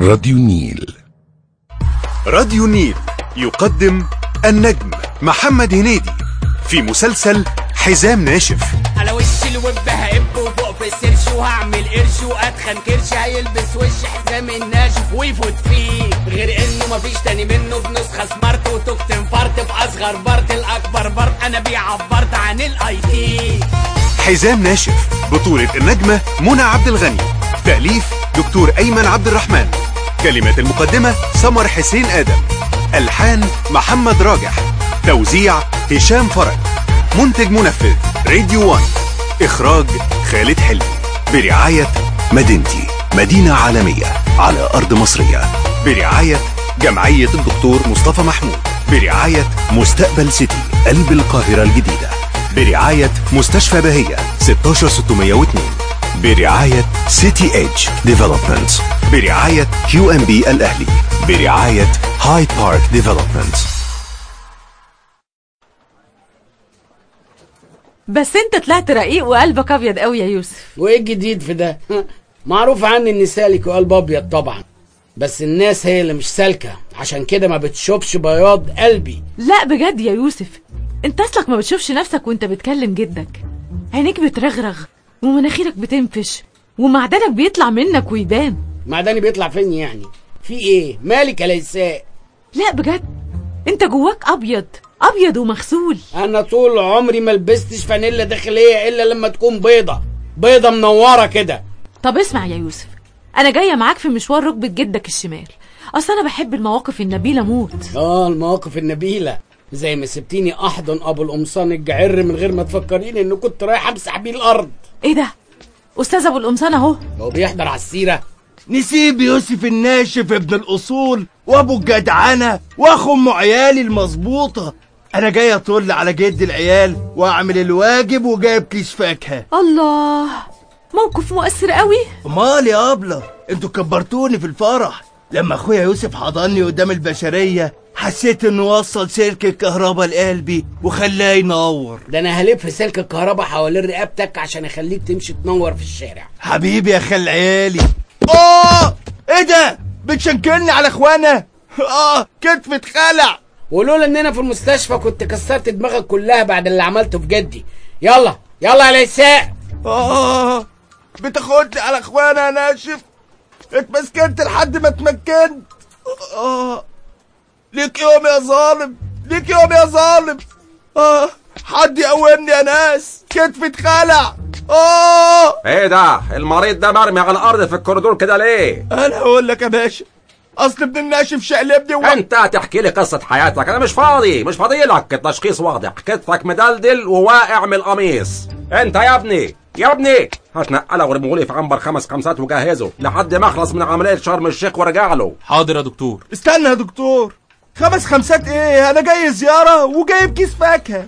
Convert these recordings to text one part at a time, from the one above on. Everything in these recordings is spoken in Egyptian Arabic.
راديو النيل راديو النيل يقدم النجم محمد هنيدي في مسلسل حزام ناشف على وش الوب هقب وفوق في السيرش وهعمل قرش واتخن كرش هيلبس وش حزام الناشف ويفوت فيه غير انه مفيش تاني منه بنسخه سمارت وتوكت انفرت في اصغر بارت الاكبر بارت انا بيه عبرت عن الاي تي حزام ناشف بطولة النجمة منى عبد الغني تأليف دكتور أيمن عبد الرحمن كلمات المقدمة سمر حسين آدم ألحان محمد راجح توزيع هشام فرج منتج منفذ راديو وان إخراج خالد حلمي برعاية مدينتي مدينة عالمية على أرض مصرية برعاية جمعية الدكتور مصطفى محمود برعاية مستقبل سيتي قلب القاهرة الجديدة برعاية مستشفى بهية 16602 برعاية سيتي ايدج ديفلوبمنت برعاية كيو ام بي الأهلي برعاية هاي بارك ديفلوبمنت بس انت طلعت رقيق وقلبك ابيض قوي يا يوسف وايه الجديد في ده معروف عني اني سالك وقلب ابيض طبعا بس الناس هي اللي مش سالكه عشان كده ما بتشوفش بياض قلبي لا بجد يا يوسف انت اصلك ما بتشوفش نفسك وانت بتكلم جدك عينيك بترغرغ ومناخيرك بتنفش ومعدنك بيطلع منك ويبان معدني بيطلع فين يعني في ايه مالك يا ليساء لا بجد انت جواك ابيض ابيض ومغسول انا طول عمري ما لبستش فانيلا داخليه الا لما تكون بيضه بيضه منوره كده طب اسمع يا يوسف انا جايه معاك في مشوار ركبه جدك الشمال اصل انا بحب المواقف النبيله موت اه المواقف النبيله زي ما سبتيني احضن ابو القمصان الجعر من غير ما تفكريني انه كنت رايح امسح بيه الارض ايه ده استاذ ابو القمصان اهو هو بيحضر على السيره نسيب يوسف الناشف ابن الأصول وأبو الجدعنة وأخو أم عيالي المظبوطة أنا جاي أطل على جد العيال وأعمل الواجب وجايب كيس فاكهة الله موقف مؤثر قوي أمال يا أبلة أنتوا كبرتوني في الفرح لما أخويا يوسف حضني قدام البشرية حسيت إنه وصل سلك الكهرباء لقلبي وخلاه ينور ده انا هلف سلك الكهرباء حوالين رقبتك عشان اخليك تمشي تنور في الشارع حبيبي يا خال عيالي آه إيه ده بتشنكلني على إخوانا آه كتفي اتخلع ولولا اننا في المستشفى كنت كسرت دماغك كلها بعد اللي عملته في جدي يلا يلا يا ليساء آه بتاخدني على اخوانا يا ناشف اتمسكنت لحد ما اتمكنت آه ليك يوم يا ظالم ليك يوم يا ظالم آه حد يقومني يا ناس كتفي اتخلع آه ايه ده المريض ده مرمي على الارض في الكوريدور كده ليه أنا هقول لك يا باشا أصل ابن الناشف شقلبني و... انت هتحكي لي قصه حياتك انا مش فاضي مش فاضي لك التشخيص واضح كتفك مدلدل وواقع من القميص انت يا ابني يا ابني هتنقله ورمولي في عنبر خمس خمسات وجهزه لحد ما اخلص من عمليه شرم الشيخ وارجع له حاضر يا دكتور استنى يا دكتور خمس خمسات ايه انا جاي زيارة وجايب كيس فاكهة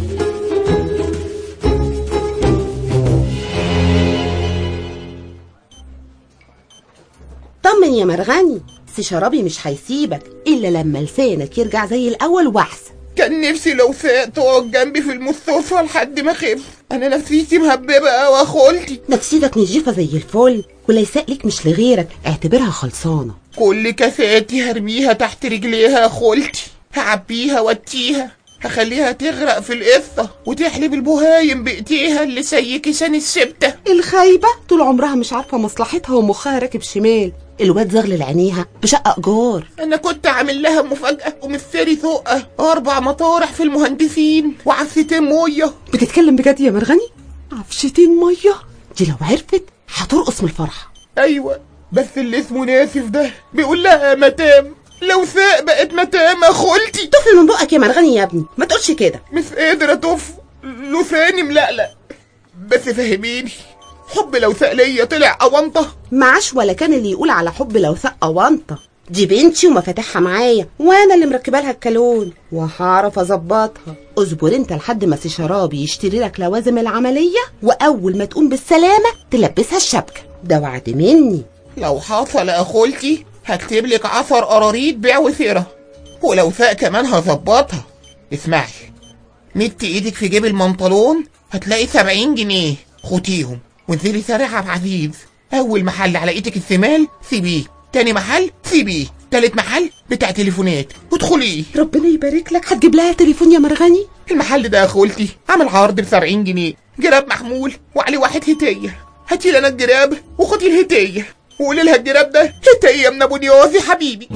طمن يا مرغني سي شرابي مش هيسيبك الا لما لسانك يرجع زي الاول واحسن كان نفسي لو فاق تقعد جنبي في المستشفى لحد ما اخف انا نفسيتي مهببه قوي يا خالتي نفسيتك نجيفه زي الفل وليساء ليك مش لغيرك اعتبرها خلصانه كل كفاءتي هرميها تحت رجليها يا خالتي هعبيها واتيها هخليها تغرق في القصة وتحلب البهايم بإيديها اللي زي كيسان السبتة الخايبه طول عمرها مش عارفه مصلحتها ومخها راكب شمال الواد زغلل عينيها بشقه ايجار أنا كنت عامل لها مفاجأة ومفتري ذوقة أربع مطارح في المهندسين وعفتين مية بتتكلم بجد يا مرغني عفشتين ميه دي لو عرفت هترقص من الفرحه أيوة بس اللي اسمه ناسف ده بيقول لها متام لو ساق بقت متام يا خالتي طفل من بقك يا مرغني يا ابني ما تقولش كده مش قادر أطف لساني ملقلق بس فهميني حب لو ساق ليا طلع أونطة معاش ولا كان اللي يقول على حب لو ثق وانطه دي بنتي ومفاتيحها معايا وانا اللي مركبه لها الكالون وهعرف اظبطها اصبر انت لحد ما سي شرابي يشتري لك لوازم العمليه واول ما تقوم بالسلامه تلبسها الشبكه ده وعد مني لو حصل يا خالتي هكتب لك عفر قراريط بيع وثيرة ولو ساق كمان هظبطها اسمعي مدي ايدك في جيب المنطلون هتلاقي سبعين جنيه خديهم وانزلي سارع عبد العزيز اول محل على ايدك الشمال سيبيه تاني محل سيبيه تالت محل بتاع تليفونات ادخليه ربنا يبارك لك هتجيب لها تليفون يا مرغني المحل ده يا خولتي عامل عرض ب 70 جنيه جراب محمول وعليه واحد هديه هاتي لنا الجراب وخدي الهديه وقولي لها الجراب ده هديه من ابو نيوز يا حبيبي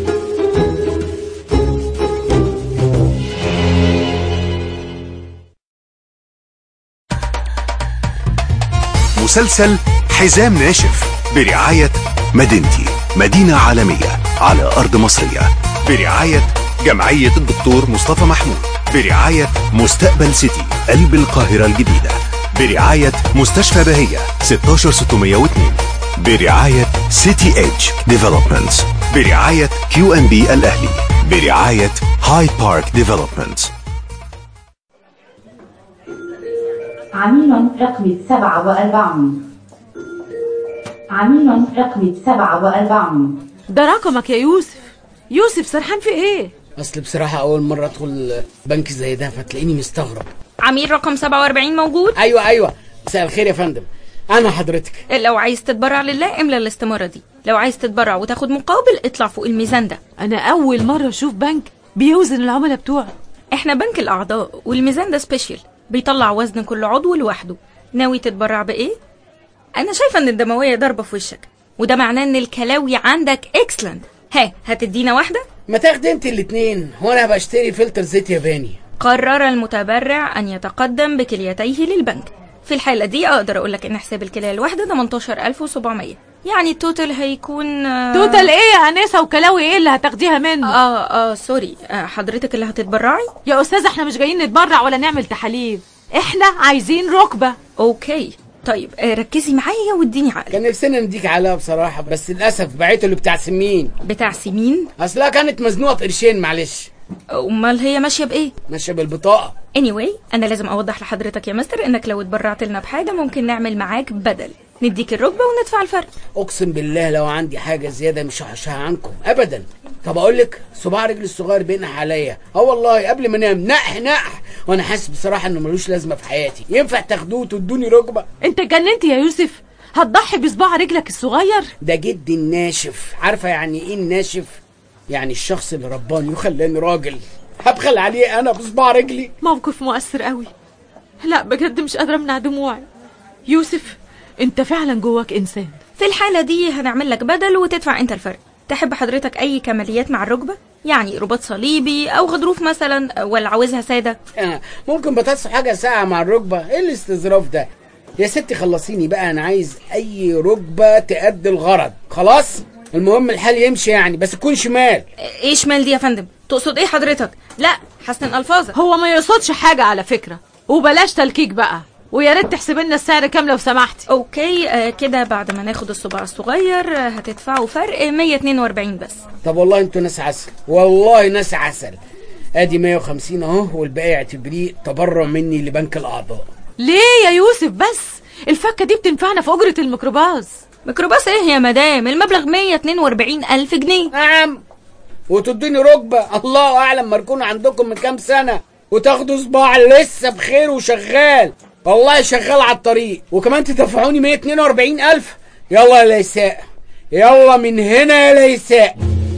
مسلسل حزام ناشف برعاية مدينتي مدينة عالمية على أرض مصرية برعاية جمعية الدكتور مصطفى محمود برعاية مستقبل سيتي قلب القاهرة الجديدة برعاية مستشفى بهية 16602 برعاية سيتي ايدج ديفلوبمنتس برعاية كيو ام بي الأهلي برعاية هاي بارك ديفلوبمنتس عميل رقم سبعة وأربعون عميل رقم سبعة وأربعون ده رقمك يا يوسف يوسف سرحان في ايه اصل بصراحة أول مرة أدخل بنك زي ده فتلاقيني مستغرب عميل رقم 47 موجود أيوة أيوة مساء الخير يا فندم أنا حضرتك لو عايز تتبرع لله املى الاستمارة دي لو عايز تتبرع وتاخد مقابل اطلع فوق الميزان ده انا اول مرة اشوف بنك بيوزن العملاء بتوعه احنا بنك الاعضاء والميزان ده سبيشال بيطلع وزن كل عضو لوحده ناوي تتبرع بايه انا شايفه ان الدمويه ضاربه في وشك وده معناه ان الكلاوي عندك اكسلنت ها هتدينا واحده ما تاخدي انت الاتنين وانا بشتري فلتر زيت ياباني قرر المتبرع ان يتقدم بكليتيه للبنك في الحالة دي اقدر اقولك ان حساب الكلية الواحدة 18700 يعني التوتال هيكون آه، توتال ايه يا انسه وكلاوي ايه اللي هتاخديها منه اه اه سوري آه حضرتك اللي هتتبرعي يا استاذ احنا مش جايين نتبرع ولا نعمل تحاليل احنا عايزين ركبه اوكي طيب آه ركزي معايا واديني عقل كان نفسنا نديك عليها بصراحة بس للأسف بعته اللي بتاع سمين بتاع سمين أصلها كانت مزنوقة قرشين معلش امال هي ماشية بايه ماشية بالبطاقة anyway انا لازم اوضح لحضرتك يا مستر انك لو اتبرعت لنا بحاجة ممكن نعمل معاك بدل نديك الركبة وندفع الفرق أقسم بالله لو عندي حاجة زيادة مش هحشها عنكم أبدا طب أقول لك صباع رجلي الصغير بينح عليا اه والله قبل ما انام نح نح وانا حاسس بصراحه انه ملوش لازمه في حياتي ينفع تاخدوه وتدوني ركبه انت اتجننت يا يوسف هتضحي بصباع رجلك الصغير ده جدي الناشف عارفه يعني ايه الناشف يعني الشخص اللي رباني وخلاني راجل هبخل عليه انا بصباع رجلي موقف مؤثر قوي لا بجد مش قادره امنع دموعي يوسف انت فعلا جواك انسان في الحالة دي هنعمل لك بدل وتدفع انت الفرق تحب حضرتك اي كماليات مع الركبة يعني رباط صليبي او غضروف مثلا ولا عاوزها سادة آه، ممكن بتصل حاجه ساعه مع الركبه ايه الاستظراف ده يا ستي خلصيني بقى انا عايز اي ركبه تأدي الغرض خلاص المهم الحال يمشي يعني بس تكون شمال ايه شمال دي يا فندم تقصد ايه حضرتك لا حسن الفاظك هو ما يقصدش حاجه على فكره وبلاش تلكيك بقى ويا ريت تحسب لنا السعر كام لو سمحتي اوكي آه كده بعد ما ناخد الصباع الصغير آه هتدفعوا فرق 142 بس طب والله انتوا ناس عسل والله ناس عسل ادي 150 اهو والباقي اعتبريه تبرع مني لبنك الاعضاء ليه يا يوسف بس الفكه دي بتنفعنا في اجره الميكروباص ميكروباص ايه يا مدام المبلغ 142 الف جنيه نعم وتدوني ركبه الله اعلم مركون عندكم من كام سنه وتاخدوا صباع لسه بخير وشغال والله شغال على الطريق وكمان تدفعوني 142 الف يلا يا ليساء يلا من هنا يا ليساء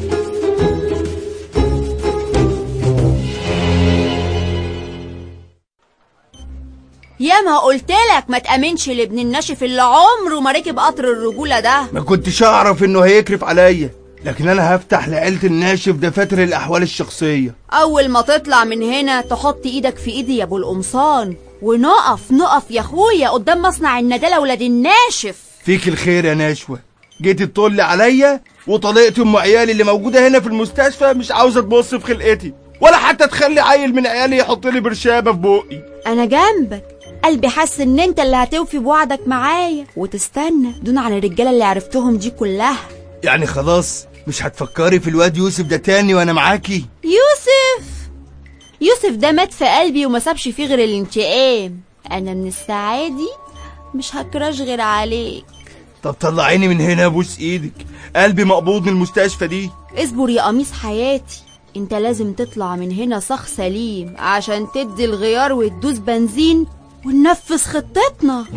يا ما قلت لك ما تأمنش لابن الناشف اللي عمره ما ركب قطر الرجولة ده ما كنتش اعرف انه هيكرف عليا لكن انا هفتح لعيلة الناشف دفاتر الاحوال الشخصية أول ما تطلع من هنا تحط إيدك في إيدي يا أبو القمصان ونقف نقف يا أخويا قدام مصنع الندالة ولاد الناشف فيك الخير يا نشوة جيت تطل عليا وطلقت ام عيالي اللي موجودة هنا في المستشفى مش عاوزة تبص في خلقتي ولا حتى تخلي عيل من عيالي يحط لي برشامة في بقي أنا جنبك قلبي حاسس إن أنت اللي هتوفي بوعدك معايا وتستنى دون على الرجالة اللي عرفتهم دي كلها يعني خلاص مش هتفكري في الواد يوسف ده تاني وانا معاكي يوسف يوسف ده مات في قلبي وما سابش فيه غير الانتقام انا من الساعه دي مش هكراش غير عليك طب طلعيني من هنا ابوس ايدك قلبي مقبوض من المستشفى دي اصبر يا قميص حياتي انت لازم تطلع من هنا صخ سليم عشان تدي الغيار وتدوس بنزين وننفذ خطتنا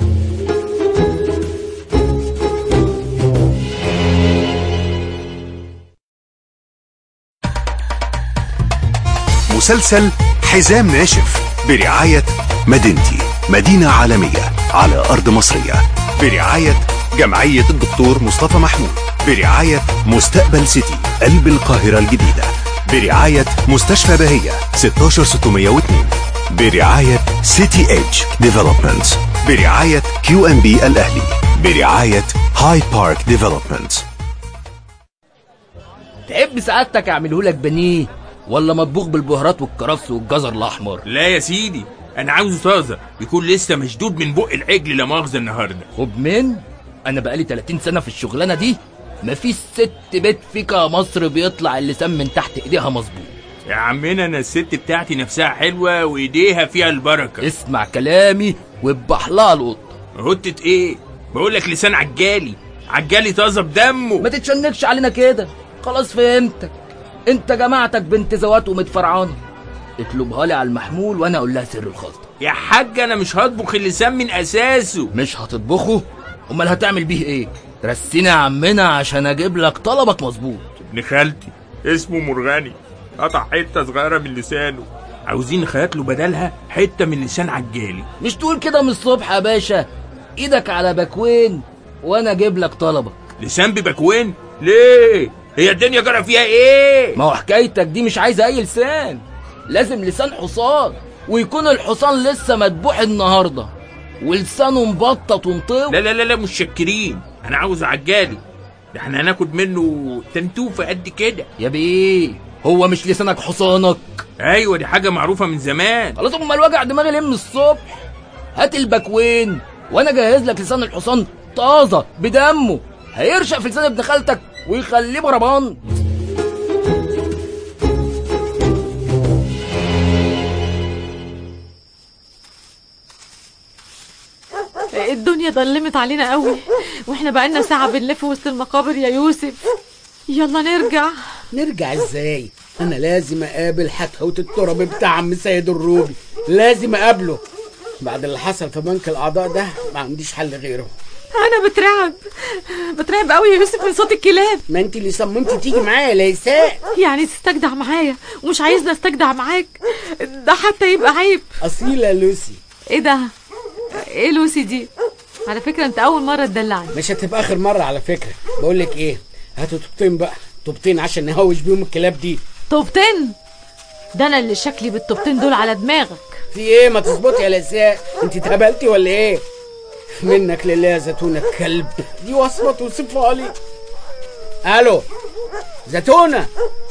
مسلسل حزام ناشف برعاية مدينتي مدينة عالمية على أرض مصرية برعاية جمعية الدكتور مصطفى محمود برعاية مستقبل سيتي قلب القاهرة الجديدة برعاية مستشفى بهية 16602 برعاية سيتي ايدج ديفلوبمنت برعاية كيو ام بي الأهلي برعاية هاي بارك ديفلوبمنت تحب سعادتك اعمله لك بانيه ولا مطبوخ بالبهارات والكرفس والجزر الاحمر لا يا سيدي انا عاوزه طازه يكون لسه مشدود من بق العجل لا مؤاخذه النهارده خد من انا بقالي 30 سنه في الشغلانه دي مفيش ست بيت فيكا مصر بيطلع اللسان من تحت ايديها مظبوط يا عمنا انا الست بتاعتي نفسها حلوه وايديها فيها البركه اسمع كلامي وابح لها القط هتت ايه بقول لك لسان عجالي عجالي طازه بدمه ما تتشنكش علينا كده خلاص فهمتك انت جماعتك بنت زوات ومتفرعانه اطلبها لي على المحمول وانا اقول لها سر الخلطه يا حاج انا مش هطبخ اللسان من اساسه مش هتطبخه امال هتعمل بيه ايه رسينا يا عمنا عشان اجيب لك طلبك مظبوط ابن خالتي اسمه مرغني قطع حته صغيره من لسانه عاوزين نخيط له بدلها حته من لسان عجالي مش تقول كده من الصبح يا باشا ايدك على باكوين وانا اجيب لك طلبك لسان ببكوين ليه هي الدنيا جرى فيها ايه ما هو حكايتك دي مش عايزه اي لسان لازم لسان حصان ويكون الحصان لسه مدبوح النهارده ولسانه مبطط ومطوي لا لا لا لا مش شاكرين انا عاوز عجالي ده احنا هناخد منه تنتوفه قد كده يا بيه هو مش لسانك حصانك ايوه دي حاجه معروفه من زمان خلاص امال وجع دماغي ليه من الصبح هات الباكوين وانا جهز لك لسان الحصان طازه بدمه هيرشق في لسان ابن خالتك ويخليه بربان الدنيا ضلمت علينا قوي واحنا بقالنا ساعة بنلف وسط المقابر يا يوسف يلا نرجع نرجع ازاي انا لازم اقابل حتحوت التراب بتاع عم سيد الروبي لازم اقابله بعد اللي حصل في بنك الاعضاء ده ما عنديش حل غيره انا بترعب بترعب قوي يا يوسف من صوت الكلاب ما انت اللي صممتي تيجي معايا ليساء يعني تستجدع معايا ومش عايزني استجدع معاك ده حتى يبقى عيب اصيله لوسي ايه ده ايه لوسي دي على فكرة انت اول مرة تدلعني مش هتبقى اخر مره على فكره بقول لك ايه هاتوا طوبتين بقى طوبتين عشان نهوش بيهم الكلاب دي طوبتين ده انا اللي شكلي بالطوبتين دول على دماغك في ايه ما تظبطي يا لساء انت اتهبلتي ولا ايه منك لله يا زيتونه كلب دي وصفه توصفها لي الو زيتونه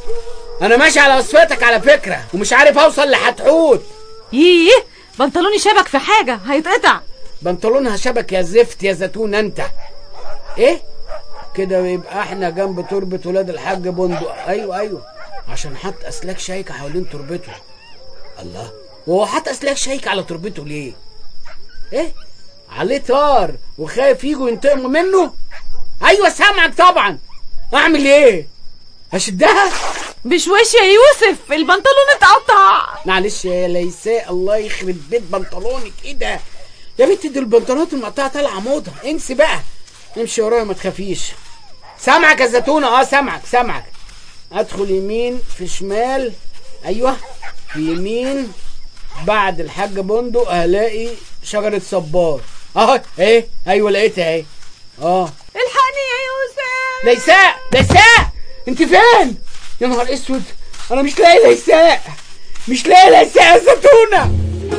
انا ماشي على وصفتك على فكره ومش عارف اوصل لحتحوت ييه بنطلوني شبك في حاجة هيتقطع بنطلونها شبك يا زفت يا زيتون انت ايه كده يبقى احنا جنب تربة ولاد الحاج بندق ايوه ايوه عشان حط اسلاك شايكة حوالين تربته الله وهو حط اسلاك شايكة على تربته ليه ايه عليه طار وخايف يجوا ينتقموا منه ايوه سامعك طبعا اعمل ايه اشدها مش وش يا يوسف البنطلون اتقطع معلش يا ليساء الله يخرب بيت بنطلونك ايه ده يا بنتي دي البنطلونات المقطعه طالعه موضه انسي بقى امشي ورايا ما تخافيش سامعك يا زيتونه اه سامعك سامعك ادخل يمين في شمال ايوه في يمين بعد الحاج بندق هلاقي شجره صبار اه ايه ايوه لقيتها اهي اه الحقني يا يوسف ليساء ليساء انت فين يا نهار اسود انا مش لاقي ليساء مش لاقي ليساء يا زيتونه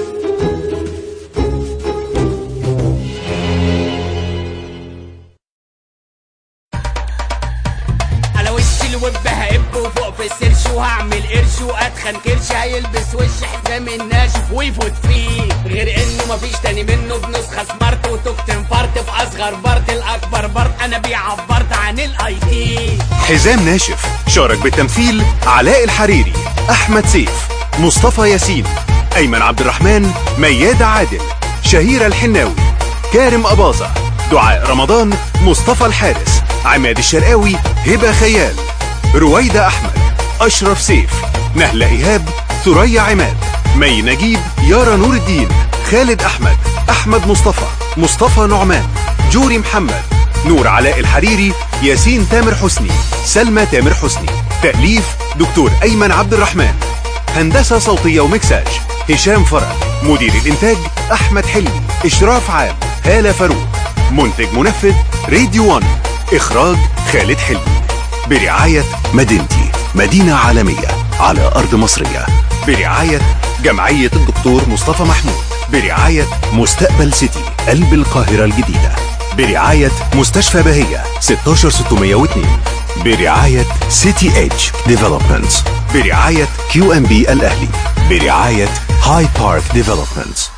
على وش الوب هقب وفوق في السيرش وهعمل قرش واتخن كرش هيلبس وش حزام الناشف ويفوت فيه غير انه مفيش تاني منه بنسخه سمارت وتوكت انفرت في اصغر بارت الاكبر بارت انا بيعبرت عن الاي تي حزام ناشف شارك بالتمثيل علاء الحريري أحمد سيف مصطفى ياسين أيمن عبد الرحمن ميادة عادل شهيرة الحناوي كارم أباظة دعاء رمضان مصطفى الحارس عماد الشرقاوي هبة خيال رويدة أحمد أشرف سيف نهلة إيهاب ثريا عماد مي نجيب يارا نور الدين خالد أحمد أحمد مصطفى مصطفى نعمان جوري محمد نور علاء الحريري ياسين تامر حسني سلمى تامر حسني تأليف دكتور أيمن عبد الرحمن هندسة صوتية ومكساج هشام فرج مدير الإنتاج أحمد حلمي إشراف عام هالة فاروق منتج منفذ راديو 1 إخراج خالد حلمي برعاية مدينتي مدينة عالمية على أرض مصرية برعاية جمعية الدكتور مصطفى محمود برعاية مستقبل سيتي قلب القاهرة الجديدة برعاية مستشفى بهية 16602 برعاية سيتي ايدج ديفلوبمنتس برعاية كيو ام بي الأهلي برعاية هاي بارك ديفلوبمنتس